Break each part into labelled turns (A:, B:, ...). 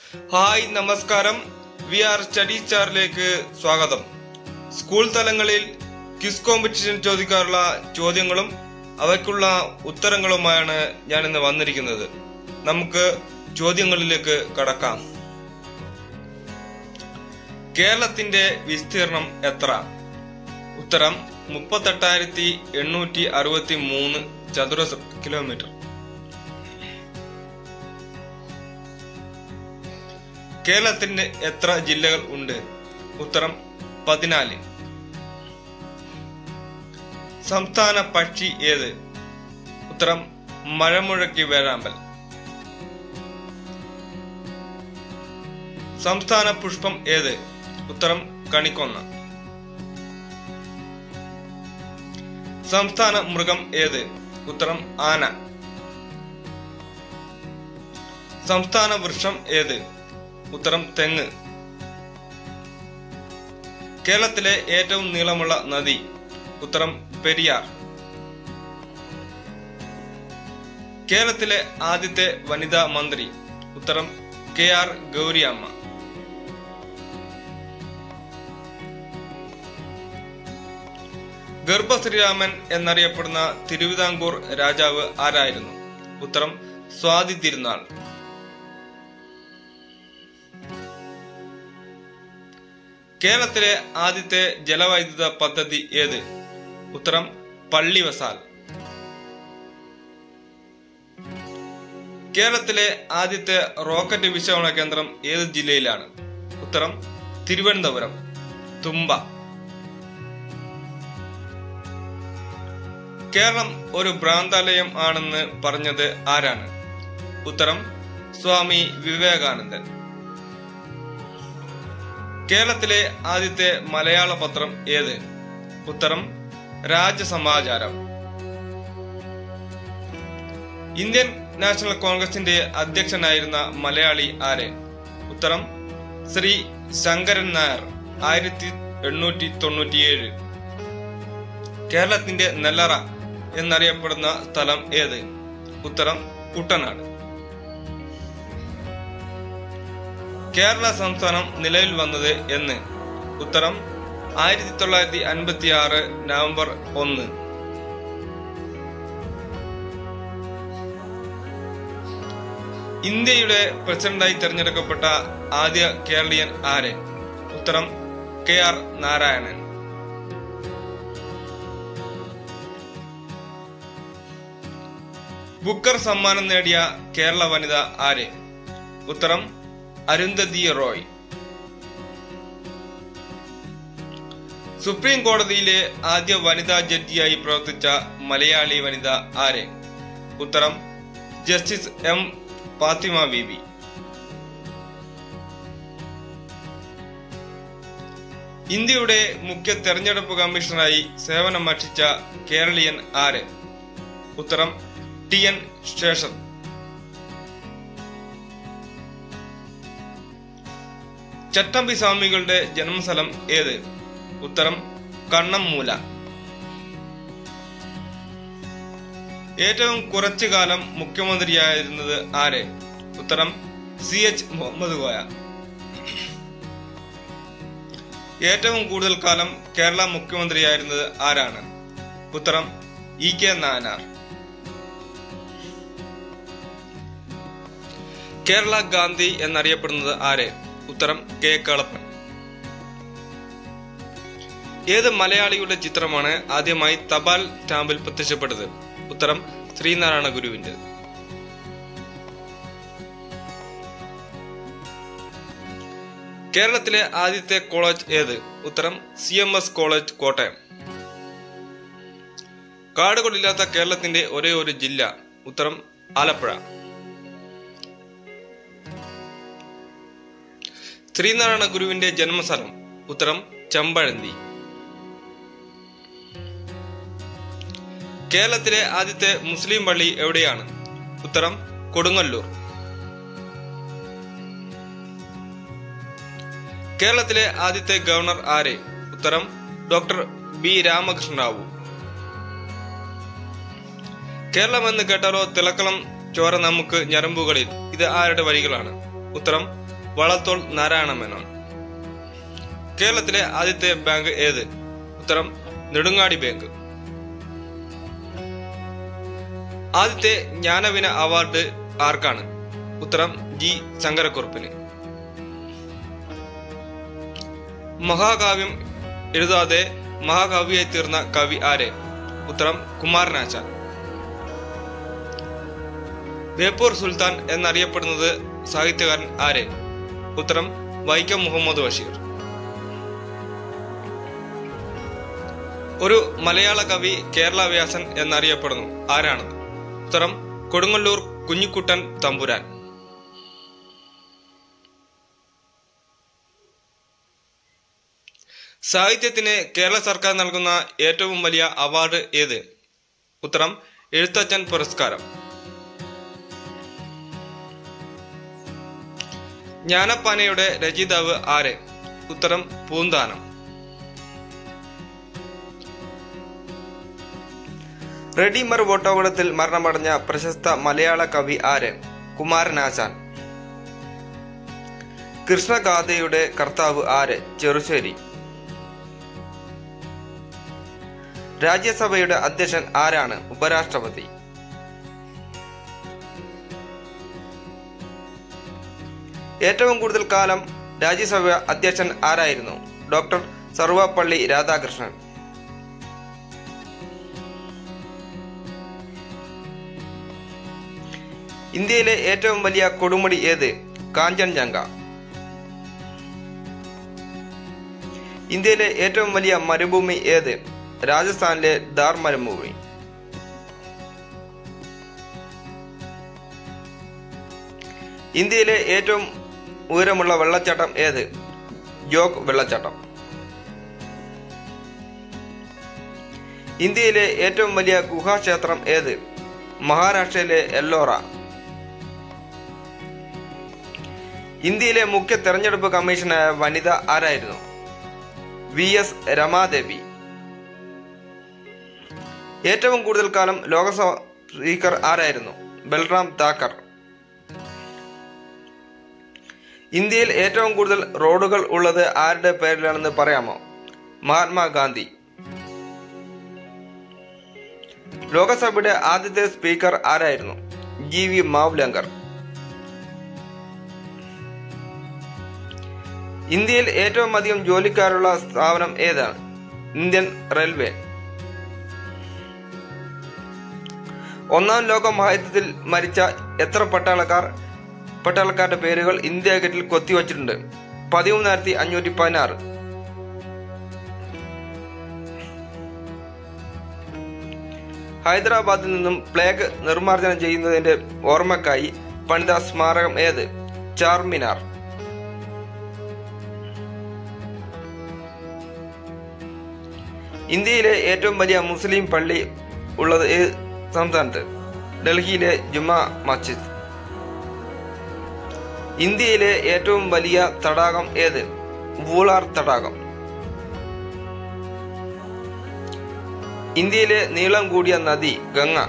A: hi നമസ്കാരം V R study സ്റ്റാറിലേക്ക് സ്വാഗതം school തലങ്ങളിൽ ക്വിസ് കോമ്പറ്റീഷൻ ചോദിക്കാറുള്ള ചോദ്യങ്ങളും അവയ്ക്കുള്ള ഉത്തരങ്ങളുമായാണ് ഞാൻ ഇന്ന് വന്നിരിക്കുന്നത് നമുക്ക് ചോദ്യങ്ങളിലേക്ക് കടക്കാം കേരളത്തിന്റെ വിസ്തീർണം എത്ര ഉത്തരം മുപ്പത്തെട്ടായിരത്തി എണ്ണൂറ്റി അറുപത്തി മൂന്ന് ചതുരശ്ര കിലോമീറ്റർ കേരളത്തിന് എത്ര ജില്ലകൾ ഉണ്ട് ഉത്തരം പതിനാല് സംസ്ഥാന പക്ഷി ഏത് ഉത്തരം മഴമുഴക്കി വേഴാമ്പൽ സംസ്ഥാന പുഷ്പം ഏത് ഉത്തരം കണിക്കൊന്ന സംസ്ഥാന മൃഗം ഏത് ഉത്തരം ആന സംസ്ഥാന വൃക്ഷം ഏത് ഉത്തരം തെങ്ങ് കേരളത്തിലെ ഏറ്റവും നീളമുള്ള നദി ഉത്തരം പെരിയാർ കേരളത്തിലെ ആദ്യത്തെ വനിതാ മന്ത്രി ഉത്തരം കെ ആർ ഗൗരിയമ്മ ഗർഭശ്രീരാമൻ എന്നറിയപ്പെടുന്ന തിരുവിതാംകൂർ രാജാവ് ആരായിരുന്നു ഉത്തരം സ്വാതി തിരുനാൾ കേരളത്തിലെ ആദ്യത്തെ ജലവൈദ്യുത പദ്ധതി ഏത് ഉത്തരം പള്ളിവസാൽ കേരളത്തിലെ ആദ്യത്തെ റോക്കറ്റ് വിക്ഷേപണ കേന്ദ്രം ഏത് ജില്ലയിലാണ് ഉത്തരം തിരുവനന്തപുരം തുമ്പ കേരളം ഒരു ഭ്രാന്താലയം ആണെന്ന് പറഞ്ഞത് ആരാണ് ഉത്തരം സ്വാമി വിവേകാനന്ദൻ കേരളത്തിലെ ആദ്യത്തെ മലയാള പത്രം ഏത് ഉത്തരം രാജസമാചാരം ഇന്ത്യൻ നാഷണൽ കോൺഗ്രസിന്റെ അധ്യക്ഷനായിരുന്ന മലയാളി ആര് ഉത്തരം ശ്രീ ശങ്കരൻ നായർ ആയിരത്തി എണ്ണൂറ്റി തൊണ്ണൂറ്റിയേഴ് കേരളത്തിന്റെ നെല്ലറ എന്നറിയപ്പെടുന്ന സ്ഥലം ഏത് ഉത്തരം കുട്ടനാട് കേരള സംസ്ഥാനം നിലവിൽ വന്നത് എന്ന് ഉത്തരം ആയിരത്തി തൊള്ളായിരത്തി അൻപത്തി ആറ് നവംബർ ഒന്ന് ഇന്ത്യയുടെ പ്രസിഡന്റായി തിരഞ്ഞെടുക്കപ്പെട്ട ആദ്യ കേരളീയൻ ആര് ഉത്തരം കെ ആർ നാരായണൻ ബുക്കർ സമ്മാനം നേടിയ കേരള വനിത ആര് ഉത്തരം അരുന്ധതി റോയ് സുപ്രീം കോടതിയിലെ ആദ്യ വനിതാ ജഡ്ജിയായി പ്രവർത്തിച്ച മലയാളി വനിത ആര് ഉത്തരം ജസ്റ്റിസ് എം ഫാത്തിമ ബീബി ഇന്ത്യയുടെ മുഖ്യ തെരഞ്ഞെടുപ്പ് കമ്മീഷണറായി സേവനമനുഷ്ഠിച്ച കേരളീയൻ ആര് ഉത്തരം ടി എൻ ശേഷൻ ചട്ടമ്പി സ്വാമികളുടെ ജന്മസ്ഥലം ഏത് ഉത്തരം കണ്ണമ്മൂല ഏറ്റവും കുറച്ചു കാലം മുഖ്യമന്ത്രിയായിരുന്നത് ആര് ഉത്തരം സി എച്ച് മുഹമ്മദ് കോയ ഏറ്റവും കൂടുതൽ കാലം കേരള മുഖ്യമന്ത്രിയായിരുന്നത് ആരാണ് ഉത്തരം ഇ കെ നായനാർ കേരള ഗാന്ധി എന്നറിയപ്പെടുന്നത് ആര് ഉത്തരം കെ കളപ്പൻ ഏത് മലയാളിയുടെ ചിത്രമാണ് ആദ്യമായി തപാൽ സ്റ്റാമ്പിൽ പ്രത്യക്ഷപ്പെട്ടത് ഉത്തരം ശ്രീനാരായണ ഗുരുവിന്റെ കേരളത്തിലെ ആദ്യത്തെ കോളേജ് ഏത് ഉത്തരം C M S college Kottayam കാടുകളില്ലാത്ത കേരളത്തിന്റെ ഒരേ ഒരു ജില്ല ഉത്തരം ആലപ്പുഴ ശ്രീനാരായണ ഗുരുവിന്റെ ജന്മസ്ഥലം ഉത്തരം ചമ്പഴന്തി കേരളത്തിലെ ആദ്യത്തെ മുസ്ലിം പള്ളി എവിടെയാണ് ഉത്തരം കൊടുങ്ങല്ലൂർ കേരളത്തിലെ ആദ്യത്തെ ഗവർണർ ആര് ഉത്തരം ഡോക്ടർ ബി രാമകൃഷ്ണ റാവു കേരളം എന്ന് കേട്ടാലോ തിളക്കളം ചോര നമുക്ക് ഞരമ്പുകളിൽ ഇത് ആരുടെ വരികളാണ് ഉത്തരം വളത്തോൾ നാരായണ മേനോൻ കേരളത്തിലെ ആദ്യത്തെ ബാങ്ക് ഏത് ഉത്തരം നെടുങ്ങാടി ബാങ്ക് ആദ്യത്തെ ജ്ഞാനവിന അവാർഡ് ആർക്കാണ് ഉത്തരം ജി ശങ്കരക്കുറുപ്പിന് മഹാകാവ്യം എഴുതാതെ മഹാകവിയായി തീർന്ന കവി ആരെ ഉത്തരം കുമാരനാശാൻ ബേപ്പൂർ സുൽത്താൻ എന്നറിയപ്പെടുന്നത് സാഹിത്യകാരൻ ആരെ ഉത്തരം വൈക്കം മുഹമ്മദ് ബഷീർ ഒരു മലയാള കവി കേരള വ്യാസൻ എന്നറിയപ്പെടുന്നു ആരാണ് ഉത്തരം കൊടുങ്ങല്ലൂർ കുഞ്ഞിക്കുട്ടൻ തമ്പുരാൻ സാഹിത്യത്തിന് കേരള സർക്കാർ നൽകുന്ന ഏറ്റവും വലിയ അവാർഡ് ഏത് ഉത്തരം എഴുത്തച്ഛൻ പുരസ്കാരം ജ്ഞാനപ്പാനയുടെ രചയിതാവ് ആര് ഉത്തരം പൂന്താനം റെഡിമർ വോട്ടോപടത്തിൽ മരണമടഞ്ഞ പ്രശസ്ത മലയാള കവി ആര് കുമാരനാശാൻ കൃഷ്ണഗാഥയുടെ കർത്താവ് ആര് ചെറുശ്ശേരി രാജ്യസഭയുടെ അധ്യക്ഷൻ ആരാണ് ഉപരാഷ്ട്രപതി ഏറ്റവും കൂടുതൽ കാലം രാജ്യസഭ അധ്യക്ഷൻ ആരായിരുന്നു ഡോക്ടർ സർവപ്പള്ളി രാധാകൃഷ്ണൻ ഇന്ത്യയിലെ ഏറ്റവും വലിയ കൊടുമുടി ഏത് കാഞ്ചൻജംഗ ഇന്ത്യയിലെ ഏറ്റവും വലിയ മരുഭൂമി ഏത് രാജസ്ഥാനിലെ ദാർ മരുഭൂമി ഇന്ത്യയിലെ ഏറ്റവും ഉയരമുള്ള വെള്ളച്ചാട്ടം ഏത് ജോഗ് വെള്ളച്ചാട്ടം ഇന്ത്യയിലെ ഏറ്റവും വലിയ ഗുഹാക്ഷേത്രം ഏത് മഹാരാഷ്ട്രയിലെ എല്ലോറ ഇന്ത്യയിലെ മുഖ്യ തെരഞ്ഞെടുപ്പ് കമ്മീഷനായ വനിത ആരായിരുന്നു വി എസ് രമാദേവി ഏറ്റവും കൂടുതൽ കാലം ലോക്സഭ സ്പീക്കർ ആരായിരുന്നു ബൽറാം താക്കർ ഇന്ത്യയിൽ ഏറ്റവും കൂടുതൽ റോഡുകൾ ഉള്ളത് ആരുടെ പേരിലാണെന്ന് പറയാമോ മഹാത്മാഗാന്ധി ലോകസഭയുടെ ആദ്യത്തെ സ്പീക്കർ ആരായിരുന്നു ജി വി മാവ്ലങ്കർ ഇന്ത്യയിൽ ഏറ്റവും അധികം ജോലിക്കാരുള്ള സ്ഥാപനം ഏതാണ് ഇന്ത്യൻ റെയിൽവേ ഒന്നാം ലോക മഹായുദ്ധത്തിൽ മരിച്ച എത്ര പട്ടാളക്കാർ പട്ടാളക്കാരുടെ പേരുകൾ ഇന്ത്യ ഗേറ്റിൽ കൊത്തിവച്ചിട്ടുണ്ട് പതിമൂന്നായിരത്തി അഞ്ഞൂറ്റി പതിനാറ് ഹൈദരാബാദിൽ നിന്നും പ്ലേഗ് നിർമ്മാർജ്ജനം ചെയ്യുന്നതിന്റെ ഓർമ്മക്കായി പണിത സ്മാരകം ഏത് ചാർമിനാർ ഇന്ത്യയിലെ ഏറ്റവും വലിയ മുസ്ലിം പള്ളി ഉള്ളത് ഏത് സംസ്ഥാനത്ത് ഡൽഹിയിലെ ജുമാ മസ്ജിദ് ഇന്ത്യയിലെ ഏറ്റവും വലിയ തടാകം ഏത് വൂളാർ തടാകം ഇന്ത്യയിലെ നീളം കൂടിയ നദി ഗംഗ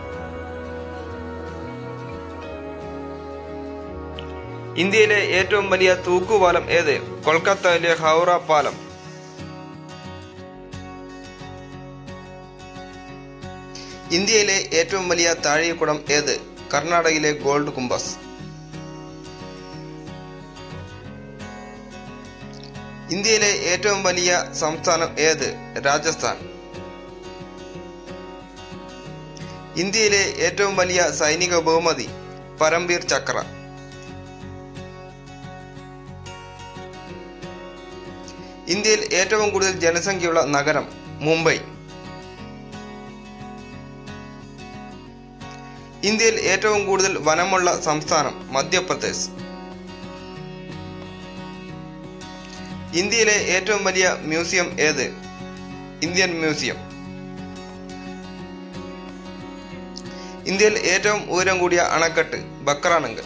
A: ഇന്ത്യയിലെ ഏറ്റവും വലിയ തൂക്കുപാലം ഏത് കൊൽക്കത്തയിലെ ഹൗറ പാലം ഇന്ത്യയിലെ ഏറ്റവും വലിയ താഴികക്കുടം ഏത് കർണാടകയിലെ ഗോൾഡ് കുംബസ് ഇന്ത്യയിലെ ഏറ്റവും വലിയ സംസ്ഥാനം ഏത് രാജസ്ഥാൻ ഇന്ത്യയിലെ ഏറ്റവും വലിയ സൈനിക ബഹുമതി പരംവീർ ചക്ര ഇന്ത്യയിൽ ഏറ്റവും കൂടുതൽ ജനസംഖ്യയുള്ള നഗരം മുംബൈ ഇന്ത്യയിൽ ഏറ്റവും കൂടുതൽ വനമുള്ള സംസ്ഥാനം മധ്യപ്രദേശ് ഇന്ത്യയിലെ ഏറ്റവും വലിയ മ്യൂസിയം ഏത് ഇന്ത്യൻ മ്യൂസിയം ഇന്ത്യയിൽ ഏറ്റവും ഉയരം കൂടിയ അണക്കെട്ട് ബക്രാനങ്കൽ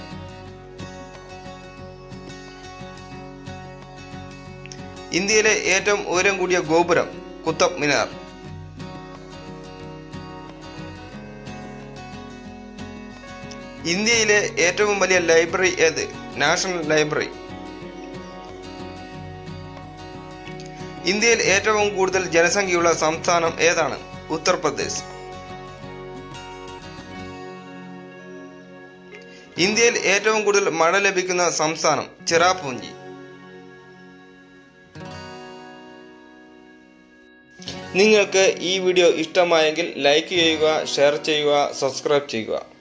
A: ഇന്ത്യയിലെ ഏറ്റവും ഉയരം കൂടിയ ഗോപുരം കുത്തബ് മിനാർ ഇന്ത്യയിലെ ഏറ്റവും വലിയ ലൈബ്രറി ഏത് നാഷണൽ ലൈബ്രറി ഇന്ത്യയിൽ ഏറ്റവും കൂടുതൽ ജനസംഖ്യയുള്ള സംസ്ഥാനം ഏതാണ് ഉത്തർപ്രദേശ് ഇന്ത്യയിൽ ഏറ്റവും കൂടുതൽ മഴ ലഭിക്കുന്ന സംസ്ഥാനം ചിറാപൂഞ്ചി നിങ്ങൾക്ക് ഈ വീഡിയോ ഇഷ്ടമായെങ്കിൽ ലൈക്ക് ചെയ്യുക ഷെയർ ചെയ്യുക സബ്സ്ക്രൈബ് ചെയ്യുക